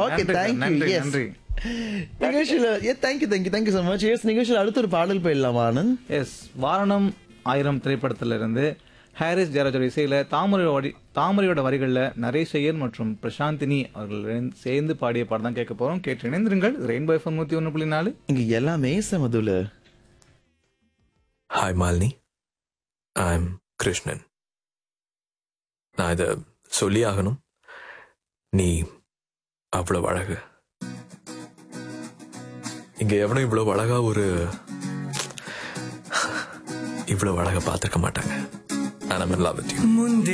okay நன்றி, thank you நன்றி yes நன்றி நிகழ்ச்சியில ஏ thank you thank you thank you so much yes நிகழ்ச்சியில் அடுத்த ஒரு பாடல் போயிடலாமா ஆனந்த் எஸ் வாரணம் ஆயிரம் திரைப்படத்துல இருந்து ஹாரிஸ் ஜெயராஜோட இசையில தாமரையோட வரி தாமரையோட வரிகளில் நரேஷ் ஐயர் மற்றும் பிரசாந்தினி அவர்கள் ரெண்டு சேர்ந்து பாடிய பாடம் தான் கேட்க போறோம் கேட்டு இணைந்திருங்கள் ரெயின்போ எஃப்எம் நூத்தி ஒன்று புள்ளி நாலு இங்க எல்லாமே சமதுல hi Malini I am Krishnan நான் இதை சொல்லி ஆகணும் நீ அவ்வளவு அழகு இங்க எவனும் இவ்வளவு அழகா ஒரு இவ்வளவு அழகா பார்த்திருக்க மாட்டாங்க நான் லவ் வித் யூ